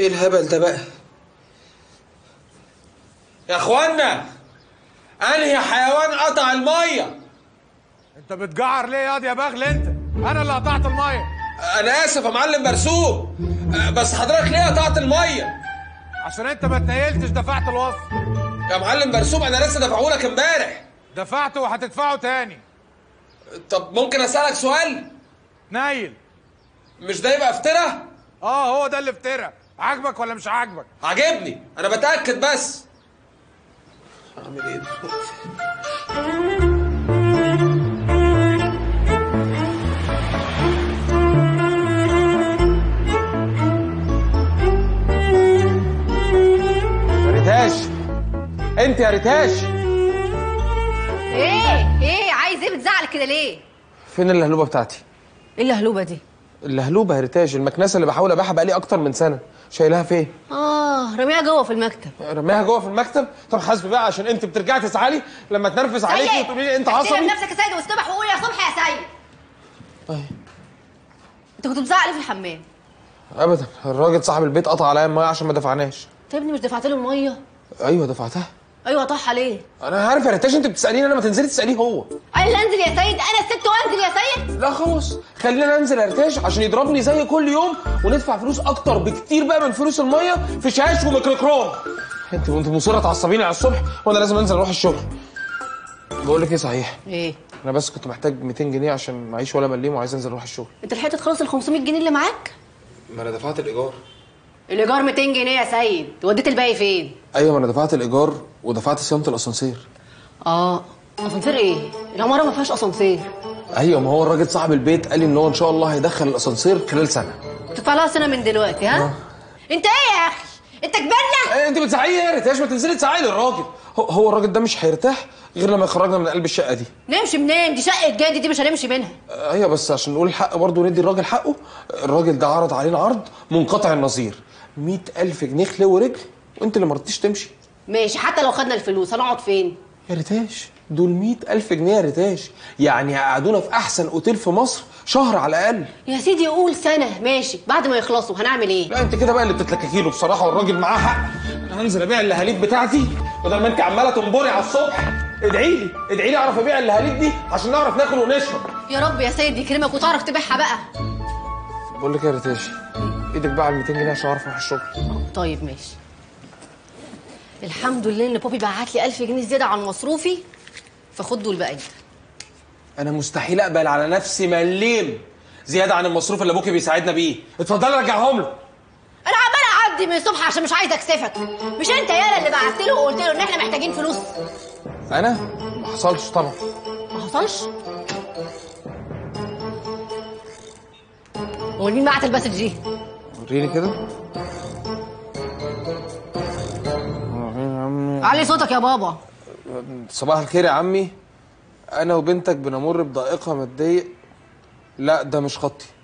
ايه الهبل ده بقى يا اخوانا انهي حيوان قطع الميه انت بتجعر ليه ياض يا بغل انت انا اللي قطعت الميه انا اسف يا معلم مرسوم أه، بس حضرتك ليه قطعت الميه عشان انت ما اتنيلتش دفعت الوصف يا معلم مرسوم انا لسه دفعهولك امبارح دفعته وهتدفعه تاني طب ممكن اسالك سؤال نايل مش ده يبقى افترا اه هو ده اللي افترى عاجبك ولا مش عاجبك عاجبني انا بتاكد بس اعمل ايه دلوقتي؟ يا ريتاش انت يا ريتاش ايه ايه عايز ايه بتزعل كده ليه فين اللهلوبه بتاعتي ايه اللهلوبه دي اللهلوبه يا ريتاش المكنسه اللي بحاول ابيعها بقالي اكتر من سنه شايلها فين اه رميها جوه في المكتب رميها جوه في المكتب طب حاسبي بقى عشان انت بترجعي تسعالي لما تنرفز عليكي وتقولي لي انت احترم عصبي نفسك يا سيد واصطبح وقول يا صبح يا سيد أي. انت كنت بتزعق ليه في الحمام ابدا الراجل صاحب البيت قطع عليا الميه عشان ما دفعناش انت يا ابني مش دفعت له الميه ايوه دفعتها ايوه طاحها ليه انا عارف يا ريتاش انت بتساليني انا ما تنزلي تساليه هو قال لي انزل يا سيد انا الست وانزل يا سيد لا خلاص خلينا ننزل يا ريتاش عشان يضربني زي كل يوم وندفع فلوس اكتر بكتير بقى من فلوس الميه في شاش وميكروكروم انت وانت مصره تعصبيني على الصبح وانا لازم انزل اروح الشغل بقول لك ايه صحيح ايه انا بس كنت محتاج 200 جنيه عشان معيش ولا مليم وعايز انزل اروح الشغل انت لحقت تخلص ال 500 جنيه اللي معاك ما انا دفعت الايجار الايجار 200 جنيه يا سيد وديت الباقي فين ايوه ما انا دفعت الايجار ودفعت صيانه الاسانسير اه اسانسير ايه العماره ما فيهاش اسانسير ايوه ما هو الراجل صاحب البيت قال لي ان هو ان شاء الله هيدخل الاسانسير خلال سنه تدفع لها سنه من دلوقتي ها انت ايه يا اخي انت كبرنا إيه انت بتزعقي يا ريتاش ما تنزلي تزعقي للراجل هو, هو الراجل ده مش هيرتاح غير لما يخرجنا من قلب الشقه دي نمشي منين دي شقه جدي دي مش هنمشي منها آه، ايوه بس عشان نقول الحق برضه وندي الراجل حقه الراجل ده عرض علينا عرض منقطع النظير مئة ألف جنيه خلو ورجل وانت اللي ما رضيتيش تمشي ماشي حتى لو خدنا الفلوس هنقعد فين يا ريتاش دول مئة ألف جنيه يا ريتاش يعني هيقعدونا في أحسن أوتيل في مصر شهر على الأقل يا سيدي قول سنه ماشي بعد ما يخلصوا هنعمل ايه لا انت كده بقى اللي بتتلككي له بصراحه والراجل معاه حق انا هنزل ابيع اللهاليب بتاعتي بدل ما انت عماله تنبري على الصبح ادعي لي ادعي لي اعرف ابيع اللهاليب دي عشان نعرف ناكل ونشرب يا رب يا سيد يكرمك وتعرف تبيعها بقى بقول لك يا ريتاش ايدك بقى على 200 جنيه عشان اعرف اروح الشغل طيب ماشي الحمد لله ان بابي بعت لي 1000 جنيه زياده عن مصروفي فخد دول بقى انت انا مستحيل اقبل على نفسي مليم زياده عن المصروف اللي ابوكي بيساعدنا بيه اتفضلي رجعهم له انا عمال اعدي من الصبح عشان مش عايزه اكسفك مش انت يالا اللي بعت له وقلت له ان احنا محتاجين فلوس انا ما حصلش طبعا ما حصلش هو مين بعت المسج دي وريني كده علي صوتك يا بابا صباح الخير يا عمي انا وبنتك بنمر بضائقه ماديه لا ده مش خطي